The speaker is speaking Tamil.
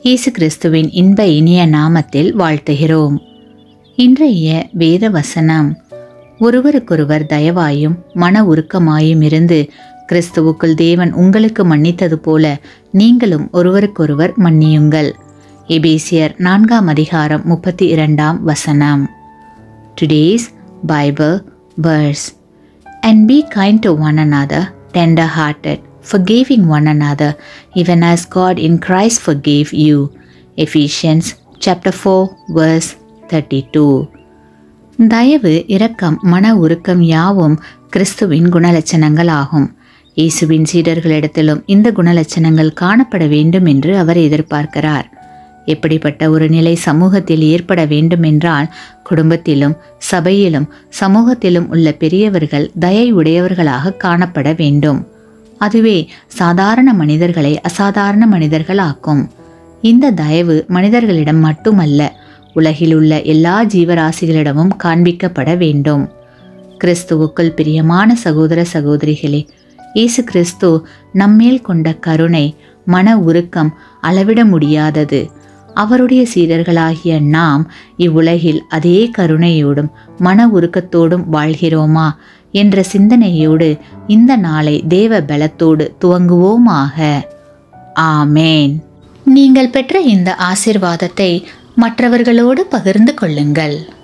இயேசு கிறிஸ்துவின் இன்ப இனிய நாமத்தில் வாழ்த்துகிறோம் இன்றைய வேத வசனம் ஒருவருக்கொருவர் தயவாயும் மன உருக்கமாயும் இருந்து கிறிஸ்துவுக்குள் தேவன் உங்களுக்கு மன்னித்தது போல நீங்களும் ஒருவருக்கொருவர் மன்னியுங்கள் எபேசியர் நான்காம் அதிகாரம் முப்பத்தி இரண்டாம் வசனம் today's Bible verse and be kind to one another, tender hearted, forgiving one another, even as God in Christ forgave you. Ephesians chapter 4 verse 32. தயவு இரக்கம் மன உருக்கம் யாவும் கிறிஸ்துவின் குணலட்சணங்கள் ஆகும் இயேசுவின் சீடர்களிடத்திலும் இந்த குணலட்சணங்கள் காணப்பட வேண்டும் என்று அவர் எதிர்பார்க்கிறார் எப்படிப்பட்ட ஒரு நிலை சமூகத்தில் ஏற்பட வேண்டுமென்றால் குடும்பத்திலும் சபையிலும் சமூகத்திலும் உள்ள பெரியவர்கள் தயை உடையவர்களாக காணப்பட வேண்டும் அதுவே சாதாரண மனிதர்களை அசாதாரண மனிதர்களாக்கும் இந்த தயவு மனிதர்களிடம் மட்டுமல்ல உலகில் உள்ள எல்லா ஜீவராசிகளிடமும் காண்பிக்கப்பட வேண்டும் கிறிஸ்துவுக்குள் பிரியமான சகோதர சகோதரிகளே இயேசு கிறிஸ்து நம்மேல் கொண்ட கருணை மன உருக்கம் அளவிட முடியாதது அவருடைய சீடர்களாகிய நாம் இவ்வுலகில் அதே கருணையோடும் மன உருக்கத்தோடும் வாழ்கிறோமா என்ற சிந்தனையோடு இந்த நாளை தேவ பலத்தோடு துவங்குவோமாக ஆமேன் நீங்கள் பெற்ற இந்த ஆசிர்வாதத்தை மற்றவர்களோடு பகிர்ந்து கொள்ளுங்கள்